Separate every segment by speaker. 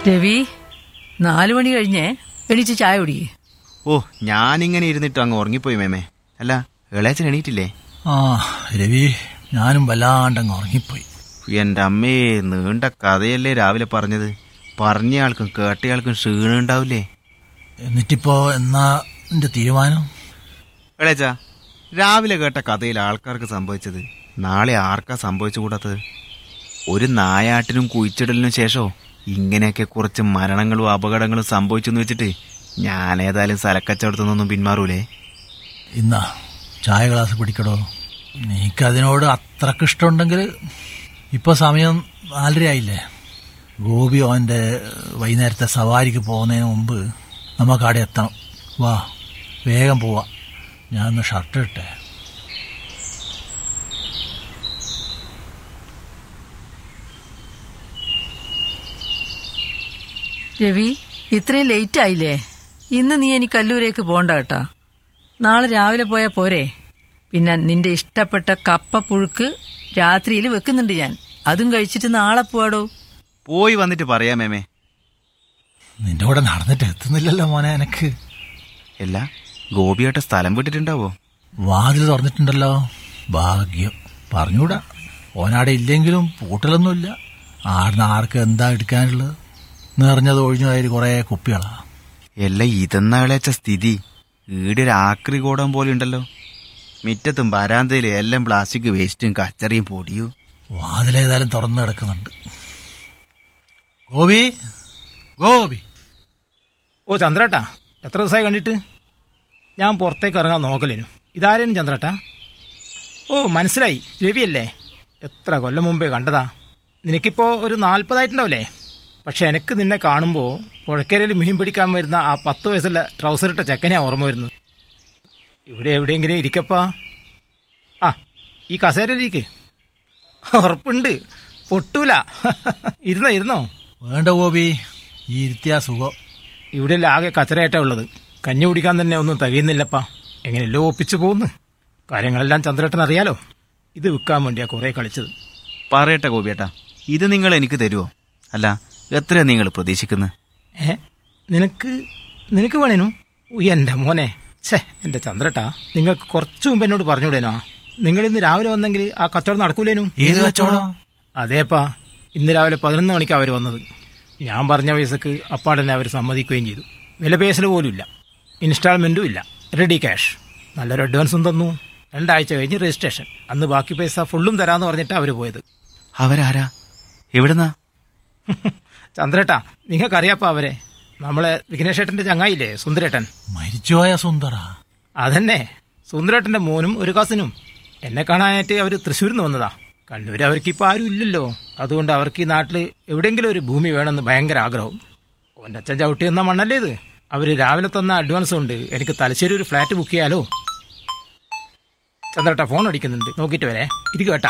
Speaker 1: രവി നാലു മണി കഴിഞ്ഞേ എണീച്ച് ചായ കുടിക്കേ
Speaker 2: ഓ ഞാനിങ്ങനെ ഇരുന്നിട്ട് അങ്ങ് ഉറങ്ങിപ്പോയി മേമേ അല്ല ഇളയച്ചൻ എണീറ്റില്ലേ
Speaker 3: ആ രവി ഞാനും വല്ലാണ്ടങ്ങ് ഉറങ്ങിപ്പോയി
Speaker 2: എൻ്റെ അമ്മേ നീണ്ട കഥയല്ലേ രാവിലെ പറഞ്ഞത് പറഞ്ഞയാൾക്കും കേട്ടയാൾക്കും ക്ഷീണം ഉണ്ടാവില്ലേ
Speaker 3: എന്നിട്ടിപ്പോ എന്നാ നിന്റെ തീരുമാനം
Speaker 2: ഇളയച്ച രാവിലെ കേട്ട കഥയിൽ ആൾക്കാർക്ക് സംഭവിച്ചത് നാളെ ആർക്കാ സംഭവിച്ചു കൂടാത്തത് ഒരു നായാട്ടിനും കുഴിച്ചിടലിനും ശേഷമോ ഇങ്ങനെയൊക്കെ കുറച്ച് മരണങ്ങളും അപകടങ്ങളും സംഭവിച്ചെന്ന് വെച്ചിട്ട് ഞാൻ ഏതായാലും സ്ഥലക്കച്ചവടത്തു നിന്നൊന്നും പിന്മാറൂലേ
Speaker 3: ഇന്നാ ചായ ഗ്ലാസ് പിടിക്കടോ നീക്കതിനോട് അത്രക്ക് ഇഷ്ടമുണ്ടെങ്കിൽ ഇപ്പൊ സമയം നാലര ആയില്ലേ ഗോപി അവൻ്റെ വൈകുന്നേരത്തെ സവാരിക്ക് പോകുന്നതിന് മുമ്പ് നമുക്ക് അവിടെ എത്തണം വാ വേഗം പോവാ ഞാൻ ഒന്ന് ഷർട്ട് ഇട്ടേ
Speaker 1: രവി ഇത്രയും ലേറ്റ് ആയില്ലേ ഇന്ന് നീ എനിക്ക് കല്ലൂരേക്ക് പോണ്ട കേട്ടാ നാളെ രാവിലെ പോയാ പോരെ പിന്നെ നിന്റെ ഇഷ്ടപ്പെട്ട കപ്പ പുഴുക്ക് രാത്രിയിൽ വെക്കുന്നുണ്ട് ഞാൻ അതും കഴിച്ചിട്ട് നാളെ പോവാടോ
Speaker 2: പോയി വന്നിട്ട് പറയാം മേമേ
Speaker 3: നിന്റെ കൂടെ നടന്നിട്ട് എത്തുന്നില്ലല്ലോ മോനെ എനക്ക്
Speaker 2: അല്ല ഗോപിയായിട്ട് സ്ഥലം വിട്ടിട്ടുണ്ടാവോ
Speaker 3: വാതിൽ തുറന്നിട്ടുണ്ടല്ലോ ഭാഗ്യം പറഞ്ഞൂടാ ഓനാടെ ഇല്ലെങ്കിലും പൂട്ടലൊന്നുമില്ല ആടുന്ന ആർക്ക് എന്താ എടുക്കാനുള്ളത് നിറഞ്ഞത് ഒഴിഞ്ഞു കയറി കുറേ കുപ്പികളാ
Speaker 2: എല്ലാം ഇതെന്നാളേച്ച സ്ഥിതി ഈടെ ഒരു ആക്രി കൂടം പോലെ ഉണ്ടല്ലോ മിറ്റത്തും വരാന്തയിലും എല്ലാം പ്ലാസ്റ്റിക് വേസ്റ്റും കച്ചറിയും പൊടിയും
Speaker 3: വാതിലേതായാലും തുറന്നു കിടക്കുന്നുണ്ട് ഗോപി ഗോപി
Speaker 4: ഓ ചന്ദ്രേട്ടാ എത്ര ദിവസമായി കണ്ടിട്ട് ഞാൻ പുറത്തേക്ക് ഇറങ്ങാൻ നോക്കലേനു ഇതാരേനും ചന്ദ്രേട്ടാ ഓ മനസ്സിലായി രവിയല്ലേ എത്ര കൊല്ലം മുമ്പേ കണ്ടതാ നിനക്കിപ്പോൾ ഒരു നാൽപ്പതായിട്ടുണ്ടാവില്ലേ പക്ഷെ എനിക്ക് നിന്നെ കാണുമ്പോൾ പുഴക്കരയിൽ മീൻ പിടിക്കാൻ വരുന്ന ആ പത്ത് വയസ്സുള്ള ട്രൗസർ ഇട്ട ചെക്കനെയാ ഓർമ്മ വരുന്നത് ഇവിടെ എവിടെയെങ്കിലും ഇരിക്കപ്പാ ആ ഈ കസേരയിലേക്ക് ഉറപ്പുണ്ട് പൊട്ടൂല ഇരുന്നോ ഇരുന്നോ
Speaker 3: വേണ്ട ഗോപി ഈ ഇരുത്തിയാ സുഖം
Speaker 4: ഇവിടെ ആകെ കച്ചറയായിട്ടാ ഉള്ളത് കഞ്ഞി കുടിക്കാൻ തന്നെ ഒന്നും തികയുന്നില്ലപ്പാ എങ്ങനെയല്ലോ ഒപ്പിച്ചു പോകുന്നു കാര്യങ്ങളെല്ലാം ചന്ദ്രേട്ടൻ അറിയാലോ ഇത് വിൽക്കാൻ വേണ്ടിയാ കുറെ കളിച്ചത്
Speaker 2: പറയട്ടെ ഗോപിയേട്ടാ ഇത് നിങ്ങൾ എനിക്ക് തരുമോ അല്ല എത്രയാ നിങ്ങൾ പ്രതീക്ഷിക്കുന്നത്
Speaker 4: ഏ നിനക്ക് നിനക്ക് വേണേനു ഉയ്യ് എൻ്റെ മോനെ ഛേ എൻ്റെ ചന്ദ്രേട്ടാ നിങ്ങൾക്ക് കുറച്ചു മുമ്പ് എന്നോട് പറഞ്ഞുകൂടേനോ നിങ്ങൾ ഇന്ന് രാവിലെ വന്നെങ്കിൽ ആ കച്ചവടം നടക്കൂലേനു
Speaker 3: ഏത് കച്ചവടം
Speaker 4: അതേപ്പാ ഇന്ന് രാവിലെ പതിനൊന്ന് മണിക്ക് അവർ വന്നത് ഞാൻ പറഞ്ഞ പൈസക്ക് അപ്പാടന്നെ അവർ സമ്മതിക്കുകയും ചെയ്തു വില പേശൽ പോലും ഇല്ല ഇൻസ്റ്റാൾമെൻറ്റും ഇല്ല റെഡി ക്യാഷ് നല്ലൊരു അഡ്വാൻസും തന്നു രണ്ടാഴ്ച കഴിഞ്ഞ് രജിസ്ട്രേഷൻ അന്ന് ബാക്കി പൈസ ഫുള്ളും തരാമെന്ന് പറഞ്ഞിട്ടാണ് അവർ പോയത്
Speaker 2: അവരാരാ എവിടുന്നാ
Speaker 4: ചന്ദ്രേട്ടാ നിങ്ങൾക്കറിയാപ്പാ അവരെ നമ്മളെ വിഘ്നേഷേട്ടൻ്റെ ചങ്ങായില്ലേ സുന്ദരേട്ടൻ
Speaker 3: മരിച്ചുപോയ സുന്ദര
Speaker 4: അതന്നെ സുന്ദരേട്ടൻ്റെ മോനും ഒരു കസിനും എന്നെ കാണാനായിട്ട് അവർ തൃശ്ശൂരിൽ നിന്ന് വന്നതാ കണ്ണൂർ അവർക്ക് ഇപ്പം ആരും ഇല്ലല്ലോ അതുകൊണ്ട് അവർക്ക് ഈ നാട്ടിൽ എവിടെയെങ്കിലും ഒരു ഭൂമി വേണമെന്ന് ഭയങ്കര ആഗ്രഹം ഓൻ്റെ അച്ഛൻ ചവിട്ടി തന്ന മണ്ണല്ലേ ഇത് അവർ രാവിലെ തന്ന അഡ്വാൻസ് ഉണ്ട് എനിക്ക് തലശ്ശേരി ഒരു ഫ്ലാറ്റ് ബുക്ക് ചെയ്യാലോ ചന്ദ്രേട്ടാ ഫോൺ അടിക്കുന്നുണ്ട് നോക്കിയിട്ട് വരെ ഇരിക്കും കേട്ടാ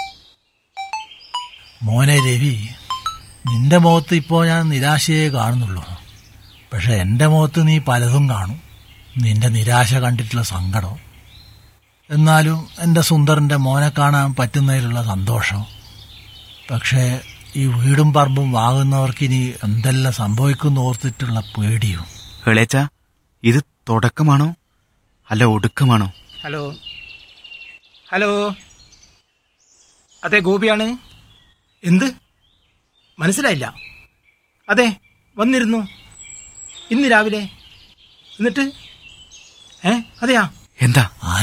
Speaker 3: മോനെ രവി നിന്റെ മുഖത്ത് ഇപ്പോൾ ഞാൻ നിരാശയെ കാണുന്നുള്ളൂ പക്ഷെ എൻ്റെ മുഖത്ത് നീ പലതും കാണും നിന്റെ നിരാശ കണ്ടിട്ടുള്ള സങ്കടം എന്നാലും എൻ്റെ സുന്ദറിൻ്റെ മോനെ കാണാൻ പറ്റുന്നതിലുള്ള സന്തോഷം പക്ഷേ ഈ വീടും പറമ്പും വാങ്ങുന്നവർക്ക് ഇനി എന്തെല്ലാം സംഭവിക്കുമെന്ന് ഓർത്തിട്ടുള്ള പേടിയും
Speaker 2: ഇളയച്ച ഇത് തുടക്കമാണോ അല്ല ഒടുക്കമാണോ
Speaker 4: ഹലോ ഹലോ അതെ ഗോപിയാണ് എന്ത് മനസ്സിലായില്ല അതെ വന്നിരുന്നു ഇന്ന് രാവിലെ എന്നിട്ട് ഏ അതെയാ
Speaker 2: എന്താ
Speaker 3: ആ